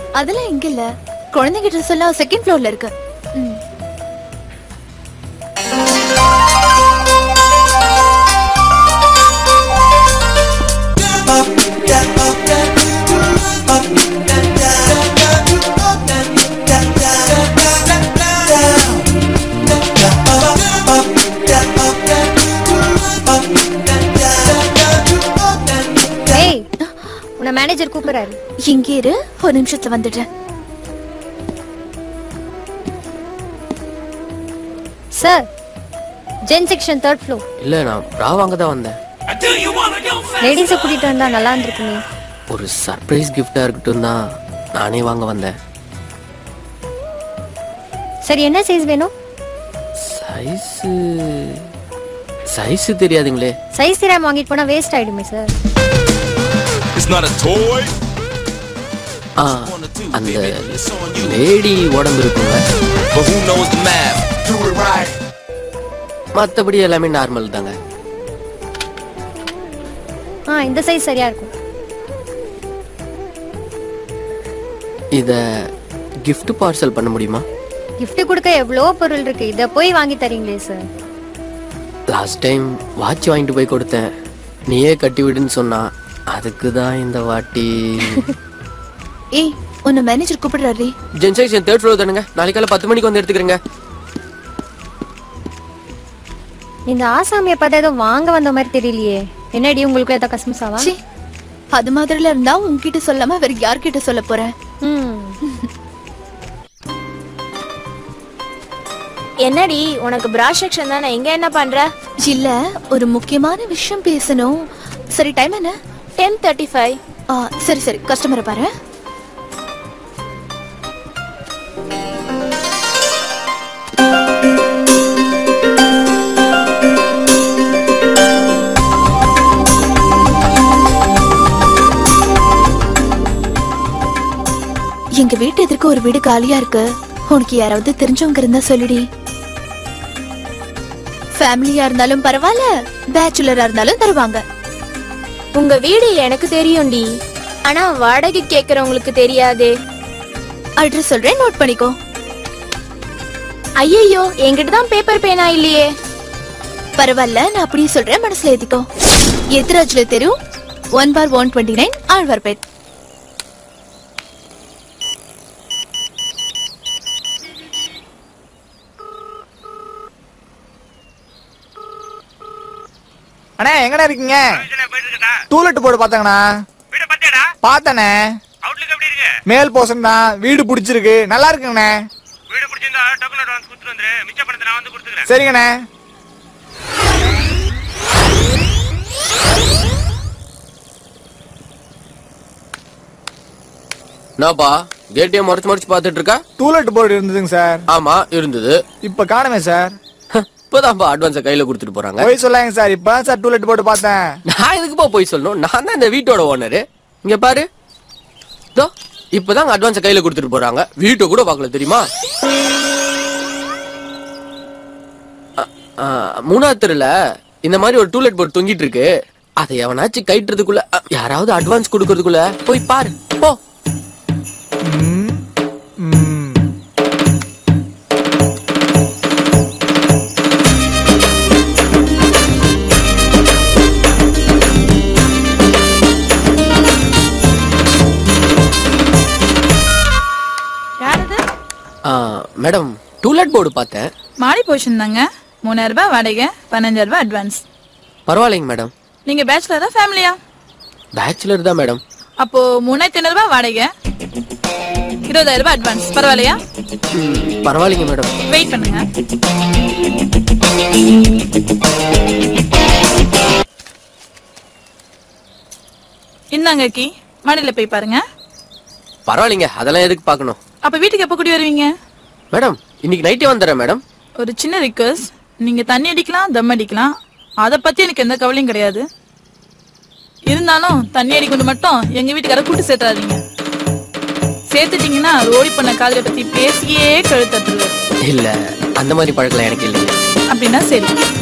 அதெல்லாம் இங்க இல்ல குழந்தைங்க ட்ரெஸ் எல்லாம் செகண்ட் ஃப்ளோர்ல இருக்கு ம். ஏய் உன்னை மேனேஜர் கூப்பிடுறாரு இங்கே இரு ஒரு நிமிஷத்துல வந்துடுறேன் sir gents section third floor இல்ல நான் ப்ரா வாங்க தான் வந்தேன் லேடிஸை கூட்டிட்டு வந்தா நல்லா இருந்திருக்குமே ஒரு சர்ப்ரைஸ் கிஃப்டா இருக்கட்டும் தான் நானே வாங்க வந்தேன் சரி என்ன சைஸ் வேணும் சைஸ் சைஸ் தெரியாதுங்களே சைஸ் தெரியாம வாங்கிட்டு போனா வேஸ்ட் ஆயிடுமே sir It's not a toy. ஆ அந்த லேடி உடம்பு இருக்குங்க But who knows the math? Do it right. மத்தபடி எல்லாமே நார்மல் தாங்க ஆ இந்த சைஸ் சரியா இருக்கும் இத gift பார்சல் பண்ண முடியுமா gift கொடுக்க எவ்வளோ பொருள் இருக்கு இதை போய் வாங்கி தரீங்களே சார் லாஸ்ட் டைம் வாட்ச் வாங்கிட்டு போய் கொடுத்தேன் நீயே கட்டி விடுன்னு சொன்னா அதுக்கு தான் இந்த வாட்டி ஏய் உன்னை மேனேஜர் கூப்பிடுறாரு ஜென் செக்ஷன் தேர்ட் ஃப்ளோர் தானுங்க நாளைக்கு காலை பத்து மணிக்கு வந்து எடுத்துக்கிறேங்க இந்த ஆசாமியை பார்த்தா ஏதோ வாங்க வந்த மாதிரி தெரியலையே என்னடி உங்களுக்கு ஏதோ கஸ்மஸாவா ச்சீ அது மாதிரில இருந்தா உன்கிட்ட சொல்லாம வேற யார்கிட்ட சொல்ல போறேன் ம் என்னடி உனக்கு பிரா செக்ஷன் தானே இங்க என்ன பண்ற இல்ல ஒரு முக்கியமான விஷயம் பேசணும் சரி டைம் என்ன டென் தேர்ட்டி ஃபைவ் ஆ, சரி சரி கஸ்டமரை பாரு எங்க வீட்டு எதிர்க்க ஒரு வீடு காலியா இருக்கு உனக்கு யாராவது தெரிஞ்சவங்க இருந்தா சொல்லுடி ஃபேமிலியா இருந்தாலும் பரவாயில்ல பேச்சுலரா இருந்தாலும் தருவாங்க உங்க வீடு எனக்கு தெரியும்டி ஆனா வாடகை கேக்குறவங்களுக்கு தெரியாதே அட்ரஸ் சொல்றேன் நோட் பண்ணிக்கோ ஐயையோ என்கிட்ட தான் பேப்பர் பேனா இல்லையே பரவாயில்ல நான் அப்படியே சொல்றேன் மனசுல ஏத்திக்கோ எத்திராஜ்ல தெரு one bar one twenty nine Alwarpet அண்ணே எங்கடா இருக்கீங்க டூலெட் போர்டு பாத்தங்கண்ணா பார்த்தனே மேல் போர்ஷன் தான் வீடு பிடிச்சிருக்கு நல்லா இருக்குங்கண்ணே சரிங்கண்ணே என்னப்பா கேட்டையும் முறைச்சு முறைச்சு பார்த்துட்டு இருக்கா டூலெட் போர்டு இருந்ததுங்க சார் ஆமா இருந்தது இப்ப காணுமே சார் இப்பதான்ப்பா அட்வான்ஸை கையில கொடுத்துட்டு போறாங்க போய் சொல்லாங்க சார் இப்ப சார் டூலெட் போர்டு பார்த்தேன் நான் எதுக்குப்பா போய் சொல்லணும் நான் தான் இந்த வீட்டோட ஓனரு இங்க பாரு இதோ இப்பதான் அட்வான்ஸை கையில கொடுத்துட்டு போறாங்க வீட்டை கூட பார்க்கல தெரியுமா அ- ஆ, மூணாவது தெருல இந்த மாதிரி ஒரு டூலெட் போர்டு தொங்கிட்டு இருக்கு அதை எவனாச்சும் கைட்டுறதுக்குள்ள அ, யாராவது அட்வான்ஸ் கொடுக்கறதுக்குள்ள போய் பாரு போ ம், ம். யாரது ஆ, மேடம் டூலெட் போர்டு பார்த்தேன் மாடி போர்ஷன் தாங்க மூணாயிரம் ரூபாய் வாடகை பதினஞ்சாயிரம் ரூபாய் அட்வான்ஸ் பரவாயில்லைங்க மேடம் நீங்க பேச்சுலரா ஃபேமிலியா பேச்சுலர் தான் மேடம் அப்போ மூணாயிரத்தி ஐநூறு ரூபாய் வாடகை இருபதாயிரம் ரூபாய் அட்வான்ஸ் பரவாயில்லையா ம், பரவாயில்லைங்க மேடம் வெயிட் பண்ணுங்க இந்தாங்க கி மாடியில போய் பாருங்க பரவாயில்லைங்க அதெல்லாம் எதுக்கு பார்க்கணும் அப்ப வீட்டுக்கு எப்ப கூடி வருவீங்க மேடம் இன்னைக்கு நைட்டே வந்துடுறேன் மேடம் ஒரு சின்ன ரிக்வஸ்ட் நீங்க தண்ணி அடிக்கலாம் தம் அடிக்கலாம் அத பத்தி எனக்கு எந்த கவலையும் கிடையாது இருந்தாலும் தண்ணி அடிக்கொண்டு மட்டும் எங்க வீட்டுக்கார கூட்டு சேர்த்தாதீங்க சேர்த்துட்டீங்கன்னா ரோடி பண்ண காதலை பத்தி பேசியே கழுத்தட்டுருவாரு இல்ல அந்த மாதிரி பழக்கலாம் எனக்கு இல்லைங்க அப்படின்னா சரி